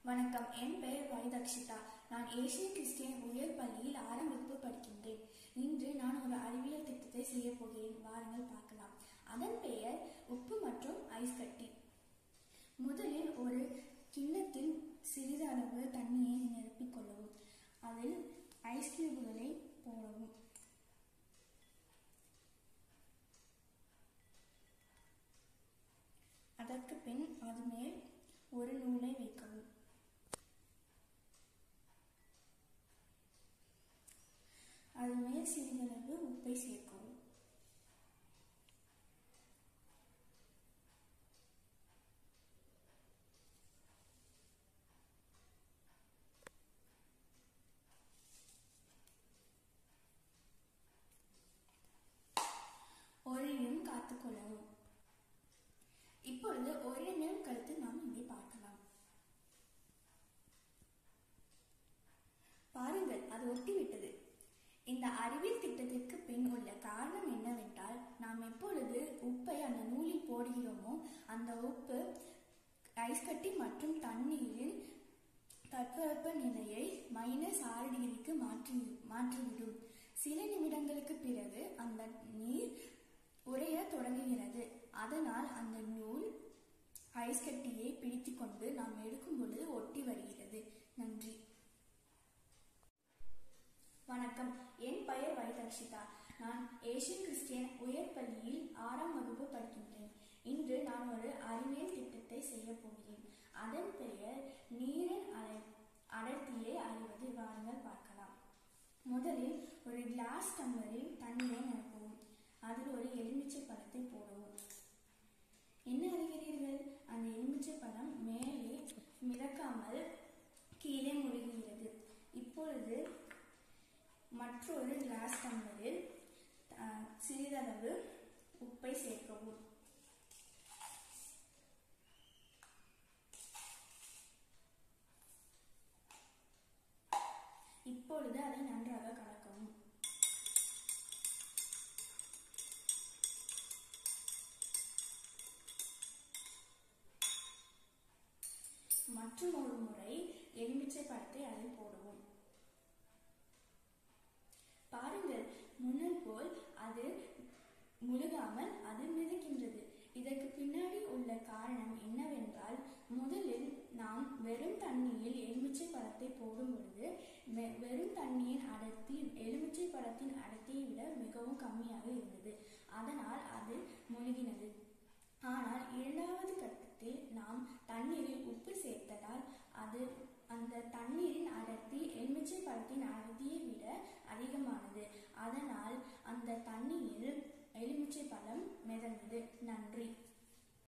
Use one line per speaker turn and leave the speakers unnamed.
வணக்கம் என் பெயர் வைதக்ஷிதா நான் ஏசியன் கிறிஸ்டியன் உயர் பள்ளியில் ஆறாம் வகுப்பு படிக்கின்றேன் இன்று நான் ஒரு அறிவியல் திட்டத்தை செய்ய போகிறேன் வாருங்கள் பார்க்கலாம் அதன் பெயர் உப்பு மற்றும் ஐஸ் கட்டி முதலில் ஒரு கிண்ணத்தில் சிறிதளவு தண்ணியை நிரப்பிக் கொள்ளவும் அதில் ஐஸ் கியூப்களை போடவும் அதற்கு பின் அது மேல் ஒரு நூலை வைக்கவும் அது மேல் சிறிதளவு உப்பை சேர்க்கவும் ஒரு நிமிடம் காத்துக்கொள்ளவும் இப்பொழுது ஒரு நிமிடம் கழித்து நாம் இங்கே பார்க்கலாம் பாருங்கள் அது ஒட்டிவிட்டது இந்த அறிவியல் திட்டத்திற்கு பின் உள்ள காரணம் என்னவென்றால் நாம் எப்பொழுது உப்பை அந்த நூலில் போடுகிறோமோ அந்த உப்பு ஐஸ் கட்டி மற்றும் தண்ணீரில் தட்பவெப்ப நிலையை மைனஸ் ஆறு டிகிரிக்கு மாற்றி மாற்றிவிடும் சில நிமிடங்களுக்கு பிறகு அந்த நீர் உறைய தொடங்குகிறது அதனால் அந்த நூல் ஐஸ் கட்டியை பிடித்துக்கொண்டு நாம் எடுக்கும் பொழுது ஒட்டி வருகிறது நன்றி வணக்கம் என் பெயர் வைதர்ஷிதா நான் ஏசியன் கிறிஸ்டியன் உயர் பள்ளியில் ஆறாம் வகுப்பு படிக்கின்றேன் இன்று நான் ஒரு அறிவியல் திட்டத்தை செய்ய போகிறேன் அதன் பெயர் நீரின் அலை அடர்த்தியை அறிவது வாருங்கள் பார்க்கலாம் முதலில் ஒரு கிளாஸ் டம்ளரில் தண்ணீரை நிரப்பவும் அதில் ஒரு எலுமிச்சை பழத்தை போடவும் என்ன அறிகிறீர்கள் அந்த எலுமிச்சை பழம் மேலே மிதக்காமல் கீழே முழுகுகிறது இப்பொழுது மற்றொரு கிளாஸ் டம்ளரில் அஹ், சிறிதளவு உப்பை சேர்க்கவும் இப்பொழுது அதை நன்றாக கலக்கவும் மற்றும் ஒரு முறை எலுமிச்சை பழத்தை அதில் போடவும் பாருங்கள் முன்னர் போல் அது முழுகாமல் அது மிதக்கின்றது இதற்கு பின்னாடி உள்ள காரணம் என்னவென்றால் முதலில் நாம் வெறும் தண்ணியில் எலுமிச்சை பழத்தை போடும் பொழுது வெ- வெறும் தண்ணியின் அடர்த்தி எலுமிச்சை பழத்தின் அடர்த்தியை விட மிகவும் கம்மியாக இருந்தது அதனால் அது முழுகினது ஆனால் இரண்டாவது கட்டத்தில் நாம் தண்ணீரில் உப்பு சேர்த்ததால் அது அந்த தண்ணீரின் அடர்த்தி எலுமிச்சை பழத்தின் அடர்த்தியை விட அதிகமானது அதனால் அந்த தண்ணீரில்